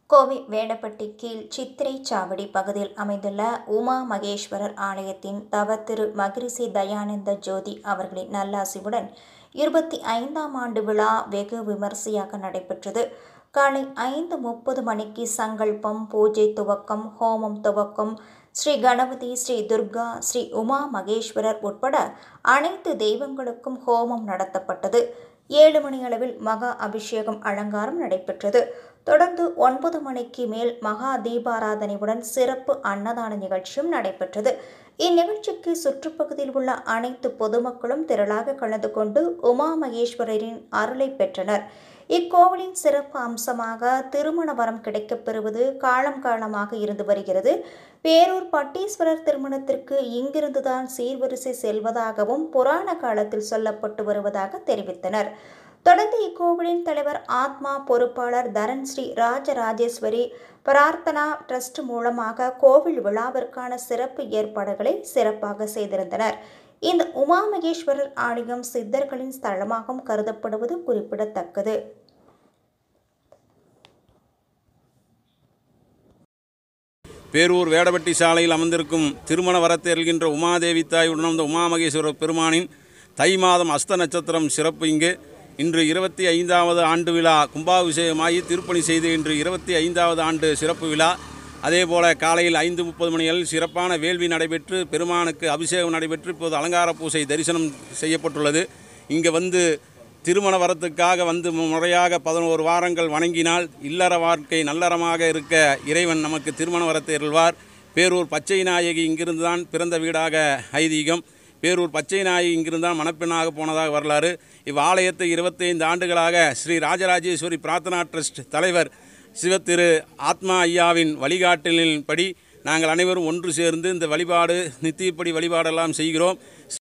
கோவை வேடப்பட்டி கீழ் சித்திரை சாவடி பகுதியில் அமைந்துள்ள உமா மகேஸ்வரர் ஆலயத்தின் தவ திரு மகிரிஷி தயானந்த ஜோதி அவர்களின் நல்லாசியுடன் இருபத்தி ஐந்தாம் ஆண்டு விழா வெகு விமரிசையாக நடைபெற்றது காலை ஐந்து முப்பது மணிக்கு சங்கல்பம் பூஜை துவக்கம் ஹோமம் துவக்கம் ஸ்ரீ கணபதி ஸ்ரீ துர்கா ஸ்ரீ உமா மகேஸ்வரர் உட்பட அனைத்து தெய்வங்களுக்கும் ஹோமம் நடத்தப்பட்டது ஏழு மணி அளவில் மகா அபிஷேகம் அலங்காரம் நடைபெற்றது தொடர்ந்து ஒன்பது மணிக்கு மேல் மகா தீபாராதனையுடன் சிறப்பு அன்னதான நிகழ்ச்சியும் நடைபெற்றது இந்நிகழ்ச்சிக்கு சுற்றுப்பகுதியில் உள்ள அனைத்து பொதுமக்களும் திரளாக கலந்து கொண்டு உமா மகேஸ்வரரின் அருளை பெற்றனர் இக்கோவிலின் சிறப்பு அம்சமாக திருமண வரம் கிடைக்கப் பெறுவது காலம் காலமாக இருந்து வருகிறது பேரூர் பட்டீஸ்வரர் திருமணத்திற்கு இங்கிருந்துதான் சீர்வரிசை செல்வதாகவும் புராண காலத்தில் சொல்லப்பட்டு வருவதாக தெரிவித்தனர் தொடர்ந்து இக்கோவிலின் தலைவர் ஆத்மா பொறுப்பாளர் தரன் ஸ்ரீ ராஜராஜேஸ்வரி பிரார்த்தனா ட்ரஸ்ட் மூலமாக கோவில் விழாவிற்கான சிறப்பு ஏற்பாடுகளை சிறப்பாக செய்திருந்தனர் இந்த உமா மகேஸ்வரர் ஆலயம் சித்தர்களின் ஸ்தலமாகவும் கருதப்படுவது குறிப்பிடத்தக்கது பேரூர் வேடபட்டி சாலையில் அமர்ந்திருக்கும் திருமண வரத்தேறுகின்ற உமாதேவி தாய் உணர்ந்த உமாமகேஸ்வரர் பெருமானின் தை மாதம் அஸ்த நட்சத்திரம் சிறப்பு இங்கு இன்று இருபத்தி ஐந்தாவது ஆண்டு விழா கும்பாபிஷேகமாகி திருப்பணி செய்து இன்று இருபத்தி ஐந்தாவது ஆண்டு சிறப்பு விழா அதேபோல காலையில் ஐந்து முப்பது மணிகளில் சிறப்பான வேள்வி நடைபெற்று பெருமானுக்கு அபிஷேகம் நடைபெற்று இப்போது அலங்கார பூசை தரிசனம் செய்யப்பட்டுள்ளது இங்கே வந்து திருமண வரத்துக்காக வந்து முறையாக பதினோரு வாரங்கள் வணங்கினால் இல்லற வாழ்க்கை நல்லறமாக இருக்க இறைவன் நமக்கு திருமண வரத்தை அருள்வார் பேரூர் பச்சை நாயகி இங்கிருந்து தான் பிறந்த வீடாக ஐதீகம் பேரூர் பச்சை நாயகி இங்கிருந்து தான் மணப்பெண்ணாக போனதாக வரலாறு இவ்வாலயத்தை இருபத்தைந்து ஆண்டுகளாக ஸ்ரீ ராஜராஜேஸ்வரி பிரார்த்தனா ட்ரஸ்ட் தலைவர் சிவத்திரு ஆத்மா ஐயாவின் வழிகாட்டலின்படி நாங்கள் அனைவரும் ஒன்று சேர்ந்து இந்த வழிபாடு நித்தியப்படி வழிபாடெல்லாம் செய்கிறோம்